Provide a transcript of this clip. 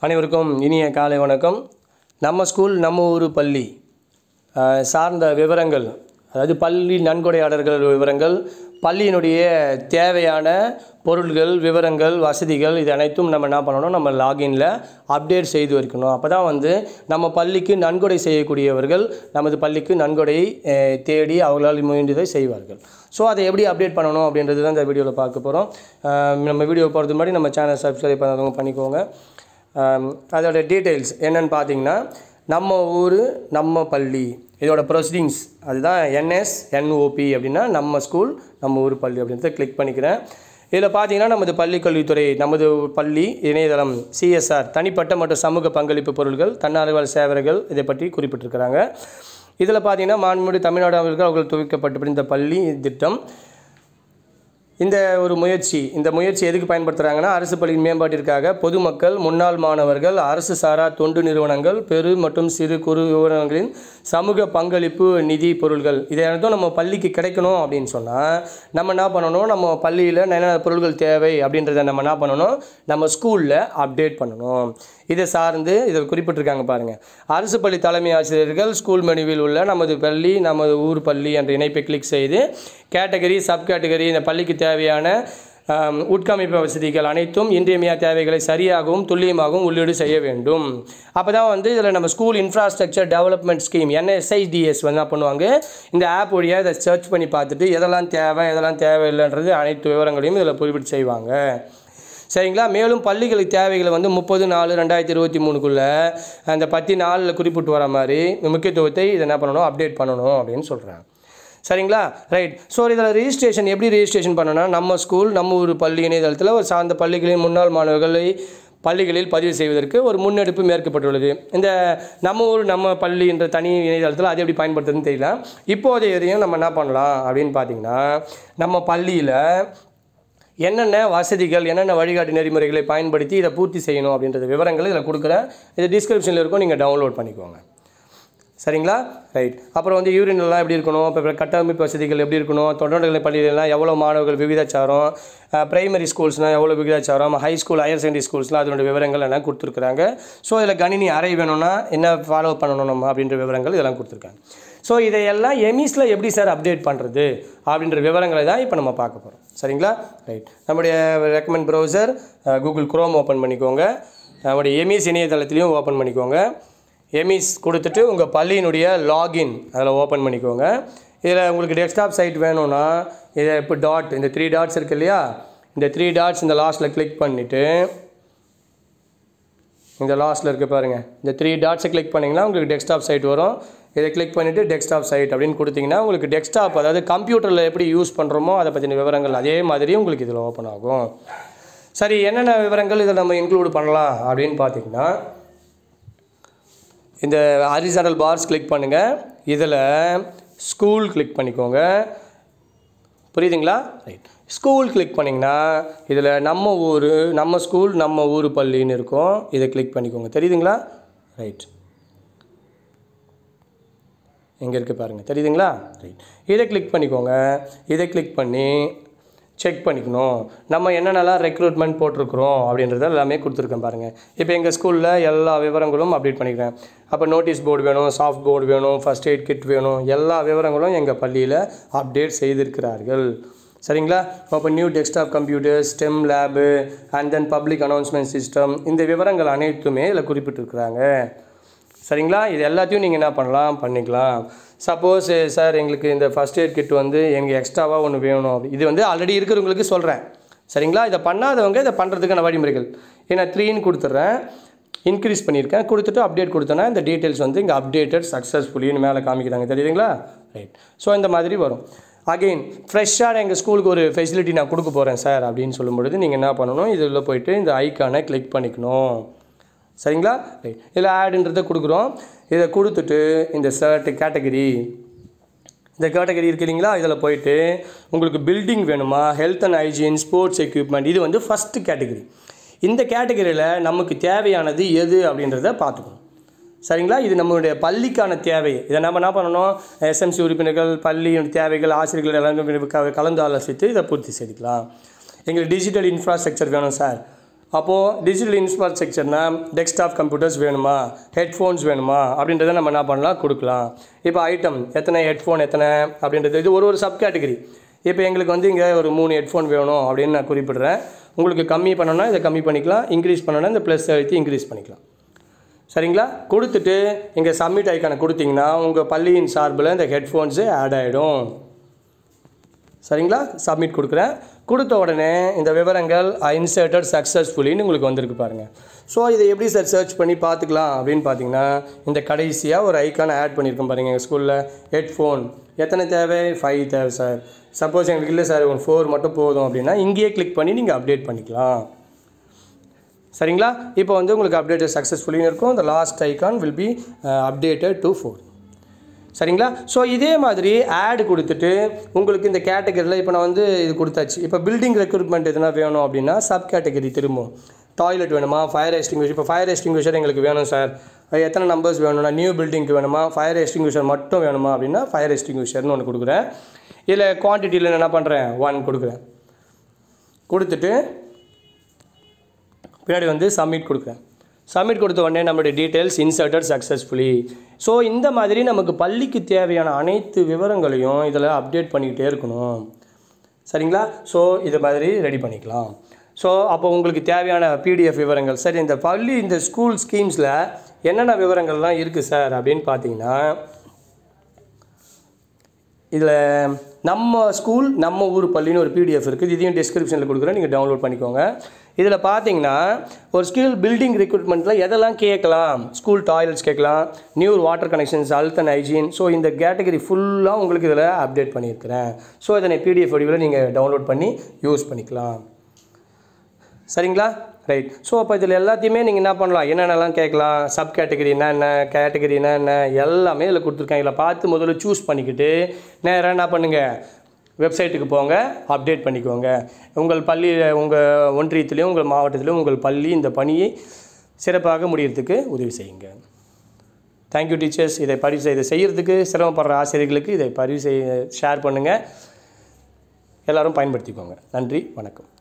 அனைவருக்கும் இனிய காலை வணக்கம் நம்ம ஸ்கூல் நம்ம ஊர் பள்ளி அஹ், சார்ந்த விவரங்கள் அதாவது பள்ளி நன்கொடையாளர்கள் விவரங்கள் பள்ளியினுடைய தேவையான பொருள்கள் விவரங்கள் வசதிகள் இது அனைத்தும் நம்ம என்ன பண்ணணும் நம்ம லாகின்ல அப்டேட் செய்து வைக்கணும் அப்போ தான் வந்து நம்ம பள்ளிக்கு நன்கொடை செய்யக்கூடியவர்கள் நமது பள்ளிக்கு நன்கொடை அஹ், தேடி அவர்களால் முயன்றதை செய்வார்கள் ஸோ அதை எப்படி அப்டேட் பண்ணணும் அப்படின்றது தான் இந்த வீடியோவில் பார்க்க போகிறோம் நம்ம வீடியோ போகிறதுக்கு முன்னாடி நம்ம சேனல் சப்ஸ்கிரைப் பண்ணாதவங்க பண்ணிக்கோங்க ஆம், அதோட டீட்டெயில்ஸ் என்னன்னு பார்த்தீங்கன்னா நம்ம ஊர் நம்ம பள்ளி இதோட ப்ரொசீடிங்ஸ் அதுதான் என்எஸ் என்ஓபி அப்படின்னா நம்ம ஸ்கூல் நம்ம ஊர் பள்ளி அப்படின்றத கிளிக் பண்ணிக்கிறேன் இதில் பார்த்தீங்கன்னா நமது பள்ளி கல்வித்துறை நமது பள்ளி இணையதளம் சிஎஸ்ஆர் தனிப்பட்ட மற்றும் சமூக பங்களிப்பு பொருட்கள் தன்னார்வல் சேவர்கள் இதை பற்றி குறிப்பிட்டிருக்கிறாங்க இதில் பார்த்தீங்கன்னா மாண்புமிகு தமிழ்நாடு அவர்கள் அவர்கள் துவக்கப்பட்ட இந்த பள்ளி திட்டம் இந்த ஒரு முயற்சி இந்த முயற்சி எதுக்கு பயன்படுத்துகிறாங்கன்னா அரசு பள்ளியின் மேம்பாட்டிற்காக பொதுமக்கள் முன்னாள் மாணவர்கள் அரசு சாரா தொண்டு நிறுவனங்கள் பெரு மற்றும் சிறு குறு நிறுவனங்களின் சமூக பங்களிப்பு நிதி பொருள்கள் இதை அனைத்தும் நம்ம பள்ளிக்கு கிடைக்கணும் அப்படின்னு சொன்னால் நம்ம என்ன பண்ணணும் நம்ம பள்ளியில் என்னென்ன பொருள்கள் தேவை அப்படின்றத நம்ம என்ன பண்ணணும் நம்ம ஸ்கூலில் அப்டேட் பண்ணணும் இதை சார்ந்து இதில் குறிப்பிட்டிருக்காங்க பாருங்கள் அரசு பள்ளி தலைமை ஆசிரியர்கள் ஸ்கூல் மெனுவில் உள்ள நமது பள்ளி நமது ஊர் பள்ளி என்ற இணைப்பை கிளிக் செய்து கேட்டகரி சப் கேட்டகரி இந்த பள்ளிக்கு தேவையான ஆம், உட்கமைப்பு வசதிகள் அனைத்தும் இன்றியமையா தேவைகளை சரியாகவும் துல்லியமாகவும் உள்ளீடு செய்ய வேண்டும் அப்போ தான் வந்து இதில் நம்ம school infrastructure development scheme NSIDS வந்து என்ன பண்ணுவாங்க இந்த ஆப் வழியாக இதை சர்ச் பண்ணி பார்த்துட்டு எதெல்லாம் தேவை எதெல்லாம் தேவையில்லைன்றது அனைத்து விவரங்களையும் இதில் குறிப்பிட்டு செய்வாங்க சரிங்களா மேலும் பள்ளிகளுக்கு தேவைகளை வந்து முப்பது நாலு ரெண்டாயிரத்தி இருபத்தி மூணுக்குள்ளே அந்த பத்தி நாளில் குறிப்பிட்டு வர மாதிரி முக்கியத்துவத்தை இதை என்ன பண்ணணும் அப்டேட் பண்ணணும் அப்படின்னு சொல்கிறாங்க சரிங்களா ரைட் ஸோ இதில் ரெஜிஸ்ட்ரேஷன் எப்படி ரெஜிஸ்ட்ரேஷன் பண்ணணும்னா நம்ம ஸ்கூல் நம்ம ஒரு பள்ளி இணையதளத்தில் ஒரு சார்ந்த பள்ளிகளின் முன்னாள் மாணவர்களை பள்ளிகளில் பதிவு செய்வதற்கு ஒரு முன்னெடுப்பு மேற்கப்பட்டுள்ளது இந்த நம்ம ஊர் நம்ம பள்ளி என்ற தனி இணையதளத்தில் அது எப்படி பயன்படுத்துறதுன்னு தெரியல இப்போதைய இதையும் நம்ம என்ன பண்ணலாம் அப்படின்னு பார்த்தீங்கன்னா நம்ம பள்ளியில் என்னென்ன வசதிகள் என்னென்ன வழிகாட்டு நெறிமுறைகளை பயன்படுத்தி இதை பூர்த்தி செய்யணும் அப்படின்றது விவரங்கள் இதில் கொடுக்குறேன் இது டிஸ்கிரிப்ஷனில் இருக்கும் நீங்கள் டவுன்லோட் பண்ணிக்கோங்க சரிங்களா ரைட் அப்புறம் வந்து யூரின் எல்லாம் எப்படி இருக்கணும் இப்போ கட்டமைப்பு வசதிகள் எப்படி இருக்கணும் தொண்டர்நிலை பள்ளிகளெல்லாம் எவ்வளோ மாணவர்கள் விகிதாச்சாரம் பிரைமரி ஸ்கூல்ஸ்னால் எவ்வளோ விகிதாச்சாரம் ஹை ஸ்கூல் ஹையர் செகண்டரி ஸ்கூல்ஸ்லாம் அதனுடைய விவரங்கள் எல்லாம் கொடுத்துருக்குறாங்க ஸோ இதில் கணினி அறை வேணும்னா என்ன ஃபாலோ பண்ணணும் நம்ம அப்படின்ற விவரங்கள் இதெல்லாம் கொடுத்துருக்காங்க ஸோ இதையெல்லாம் எமிஸில் எப்படி சார் அப்டேட் பண்ணுறது அப்படின்ற விவரங்களை தான் இப்போ நம்ம பார்க்க போகிறோம் சரிங்களா ரைட் நம்முடைய recommend browser Google Chrome open பண்ணிக்கோங்க நம்முடைய எமிஸ் இணையதளத்துலேயும் ஓப்பன் பண்ணிக்கோங்க எமிஸ் கொடுத்துட்டு உங்கள் பள்ளியினுடைய லாகின் அதில் ஓப்பன் பண்ணிக்கோங்க இதில் உங்களுக்கு டெஸ்க்டாப் சைட் வேணும்னா இதை இப்போ டாட் இந்த த்ரீ டாட்ஸ் இருக்கு இல்லையா இந்த த்ரீ டாட்ஸ் இந்த லாஸ்ட்டில் கிளிக் பண்ணிவிட்டு இந்த லாஸ்ட்டில் இருக்குது பாருங்கள் இந்த த்ரீ டாட்ஸை கிளிக் பண்ணிங்கன்னா உங்களுக்கு டெஸ்க்டாப் சைட் வரும் இதை கிளிக் பண்ணிவிட்டு டெஸ்க்டாப் சைட் அப்படின்னு கொடுத்தீங்கன்னா உங்களுக்கு டெஸ்க்டாப் அதாவது கம்ப்யூட்டரில் எப்படி யூஸ் பண்ணுறோமோ அதை பற்றின விவரங்கள் அதே மாதிரி உங்களுக்கு இதில் ஓப்பன் ஆகும் சரி என்னென்ன விவரங்கள் இதில் நம்ம இன்க்ளூட் பண்ணலாம் அப்படின்னு பார்த்தீங்கன்னா இந்த ஹரிசானல் பார்ஸ் கிளிக் பண்ணுங்கள் இதில் ஸ்கூல் கிளிக் பண்ணிக்கோங்க புரியுதுங்களா ரைட் ஸ்கூல் கிளிக் பண்ணிங்கன்னா இதில் நம்ம ஊர் நம்ம ஸ்கூல் நம்ம ஊர் பள்ளின்னு இருக்கும் இதை கிளிக் பண்ணிக்கோங்க தெரியுதுங்களா ரைட் எங்கே இருக்குது பாருங்கள் தெரியுதுங்களா ரைட் இதை கிளிக் பண்ணிக்கோங்க இதை கிளிக் பண்ணி செக் பண்ணிக்கணும் நம்ம என்னென்னலாம் ரெக்ரூட்மெண்ட் போட்டிருக்கிறோம் அப்படின்றத எல்லாமே கொடுத்துருக்கேன் பாருங்கள் இப்போ எங்கள் ஸ்கூலில் எல்லா விவரங்களும் அப்டேட் பண்ணிக்கிறேன் அப்போ நோட்டீஸ் போர்டு வேணும் சாஃப்ட் போர்டு வேணும் ஃபஸ்ட் எய்ட் கிட் வேணும் எல்லா விவரங்களும் எங்கள் பள்ளியில் அப்டேட் செய்திருக்கிறார்கள் சரிங்களா அப்போ new desktop computer STEM lab and then public announcement system இந்த விவரங்கள் அனைத்துமே இதில் குறிப்பிட்டிருக்கிறாங்க சரிங்களா இது எல்லாத்தையும் நீங்கள் என்ன பண்ணலாம் பண்ணிக்கலாம் சப்போஸ் சார் எங்களுக்கு இந்த ஃபஸ்ட் எய்ட் கிட் வந்து எங்களுக்கு எக்ஸ்ட்ராவாக ஒன்று வேணும் அப்படி இது வந்து ஆல்ரெடி இருக்கிறவங்களுக்கு சொல்கிறேன் சரிங்களா இதை பண்ணாதவங்க இதை பண்ணுறதுக்கான வழிமுறைகள் ஏன்னா த்ரீன்னு கொடுத்துட்றேன் இன்க்ரீஸ் பண்ணியிருக்கேன் கொடுத்துட்டு அப்டேட் கொடுத்தேன்னா இந்த டீட்டெயில்ஸ் வந்து இங்கே அப்டேட்டட் சக்ஸஸ்ஃபுல்லின்னு மேலே காமிக்கிறாங்க தெரியுதுங்களா ரைட் ஸோ இந்த மாதிரி வரும் அகெயின் ஃப்ரெஷ்ஷாக எங்கள் ஸ்கூலுக்கு ஒரு ஃபெசிலிட்டி நான் கொடுக்க போகிறேன் சார் அப்படின்னு சொல்லும் பொழுது நீங்கள் என்ன பண்ணணும் இதில் போயிட்டு இந்த ஐக்கானை கிளிக் பண்ணிக்கணும் சரிங்களா ரைட் இதில் ஆடுன்றதை கொடுக்குறோம் இதை கொடுத்துட்டு இந்த ஷர்ட் கேட்டகரி இந்த கேட்டகரி இருக்கு இல்லைங்களா இதில் போயிட்டு உங்களுக்கு பில்டிங் வேணுமா health and hygiene sports equipment இது வந்து ஃபஸ்ட்டு கேட்டகரி இந்த கேட்டகரியில் நமக்கு தேவையானது எது அப்படின்றத பார்த்துக்கணும் சரிங்களா இது நம்மளுடைய பள்ளிக்கான தேவை இதை நம்ம என்ன பண்ணணும் எஸ்எம்சி உறுப்பினர்கள் பள்ளியின் தேவைகள் ஆசிரியர்கள் எல்லாரும் க- கலந்து ஆலோசித்து இதை பூர்த்தி செய்துக்கலாம் எங்களுக்கு டிஜிட்டல் இன்ஃப்ராஸ்ட்ரக்சர் வேணும் சார் அப்போது டிஜிட்டல் இன்ஃப்ராஸ்ட்ரக்சர்னா டெஸ்க்டாப் கம்ப்யூட்டர்ஸ் வேணுமா ஹெட்ஃபோன்ஸ் வேணுமா அப்படின்றத நம்ம என்ன பண்ணலாம் கொடுக்கலாம் இப்போ ஐட்டம் எத்தனை ஹெட்ஃபோன் எத்தனை அப்படின்றது இது ஒரு ஒரு சப் கேட்டகரி இப்போ எங்களுக்கு வந்து இங்கே ஒரு மூணு ஹெட்ஃபோன் வேணும் அப்படின்னு நான் குறிப்பிடுறேன் உங்களுக்கு கம்மி பண்ணணும்னா இதை கம்மி பண்ணிக்கலாம் இன்க்ரீஸ் பண்ணணும்னா இந்த ப்ளஸ் அழுத்தி இன்க்ரீஸ் பண்ணிக்கலாம் சரிங்களா கொடுத்துட்டு இங்கே சப்மிட் ஐக்கானை கொடுத்தீங்கன்னா உங்கள் பள்ளியின் சார்பில் இந்த ஹெட்ஃபோன்ஸு ஆட் ஆகிடும் சரிங்களா சப்மிட் கொடுக்குறேன் கொடுத்த உடனே இந்த விவரங்கள் இன்சர்ட்டட் சக்ஸஸ்ஃபுல்லின்னு உங்களுக்கு வந்திருக்கு பாருங்கள் ஸோ இதை எப்படி சார் சர்ச் பண்ணி பார்த்துக்கலாம் அப்படின்னு பார்த்தீங்கன்னா இந்த கடைசியாக ஒரு ஐக்கானை ஆட் பண்ணியிருக்கோம் பாருங்கள் எங்கள் ஸ்கூலில் ஹெட்ஃபோன் எத்தனை தேவை ஃபைவ் தேவை சார் சப்போஸ் எங்களுக்கு இல்லை சார் ஒரு ஃபோர் மட்டும் போதும் அப்படின்னா இங்கேயே கிளிக் பண்ணி நீங்கள் அப்டேட் பண்ணிக்கலாம் சரிங்களா இப்போ வந்து உங்களுக்கு அப்டேட் சக்ஸஸ்ஃபுல்லின்னு இருக்கும் இந்த last icon will be updated to four சரிங்களா ஸோ இதே மாதிரி ஆட் கொடுத்துட்டு உங்களுக்கு இந்த கேட்டகரியில் இப்போ நான் வந்து இது கொடுத்தாச்சு இப்போ பில்டிங் ரெக்ரூட்மெண்ட் எதுனா வேணும் அப்படின்னா சப் கேட்டகரி திரும்பும் டாய்லெட் வேணுமா ஃபயர் எஸ்டிங்விஷர் இப்போ ஃபயர் எஸ்டிங்விஷர் எங்களுக்கு வேணும் சார் எத்தனை நம்பர்ஸ் வேணும்னா நியூ பில்டிங்க்கு வேணுமா ஃபயர் எஸ்டிங்விஷர் மட்டும் வேணுமா அப்படின்னா ஃபயர் எஸ்டிங்விஷர்னு ஒன்று கொடுக்குறேன் இதில் குவான்டிட்டியில் என்ன பண்ணுறேன் ஒன் கொடுக்குறேன் கொடுத்துட்டு பின்னாடி வந்து சப்மிட் கொடுக்குறேன் சப்மிட் கொடுத்த உடனே நம்மளுடைய டீட்டெயில்ஸ் இன்சர்ட்டட் சக்ஸஸ்ஃபுல்லி ஸோ இந்த மாதிரி நமக்கு பள்ளிக்கு தேவையான அனைத்து விவரங்களையும் இதில் அப்டேட் பண்ணிக்கிட்டே இருக்கணும் சரிங்களா ஸோ இது மாதிரி ரெடி பண்ணிக்கலாம் ஸோ அப்போ உங்களுக்கு தேவையான பிடிஎஃப் விவரங்கள் சரி இந்த பள்ளி இந்த ஸ்கூல் ஸ்கீம்ஸில் என்னென்ன விவரங்கள்லாம் இருக்குது சார் அப்படின்னு பார்த்தீங்கன்னா இதில் நம்ம ஸ்கூல் நம்ம ஊர் பள்ளின்னு ஒரு பிடிஎஃப் இருக்குது இதையும் டிஸ்கிரிப்ஷனில் கொடுக்குறேன் நீங்கள் டவுன்லோட் பண்ணிக்கோங்க இதில் பார்த்தீங்கன்னா ஒரு ஸ்கூல் பில்டிங் ரெக்ரூட்மெண்ட்டில் எதெல்லாம் கேட்கலாம் ஸ்கூல் டாய்லெட்ஸ் கேட்கலாம் new water connections health and hygiene so இந்த கேட்டகரி ஃபுல்லாக உங்களுக்கு இதில் அப்டேட் பண்ணியிருக்கிறேன் ஸோ இதனை பிடிஎஃப் வடிவில் நீங்கள் டவுன்லோட் பண்ணி யூஸ் பண்ணிக்கலாம் சரிங்களா ரைட் ஸோ அப்போ இதில் எல்லாத்தையுமே நீங்கள் என்ன பண்ணலாம் என்னென்னலாம் கேட்கலாம் சப் கேட்டகரினா என்ன கேட்டகரினா என்ன எல்லாமே இதில் கொடுத்துருக்காங்க இதில் பார்த்து முதல்ல சூஸ் பண்ணிக்கிட்டு நேராக என்ன பண்ணுங்கள் வெப்சைட்டுக்கு போங்க அப்டேட் பண்ணிக்கோங்க உங்கள் பள்ளி உங்கள் ஒன்றியத்திலையும் உங்கள் மாவட்டத்திலையும் உங்கள் பள்ளி இந்த பணியை சிறப்பாக முடியறதுக்கு உதவி செய்யுங்க தேங்க்யூ டீச்சர்ஸ் இதை பதிவு இதை செய்கிறதுக்கு சிரமப்படுற ஆசிரியர்களுக்கு இதை பதிவு செய்ய ஷேர் பண்ணுங்கள் எல்லாரும் பயன்படுத்திக்கோங்க நன்றி வணக்கம்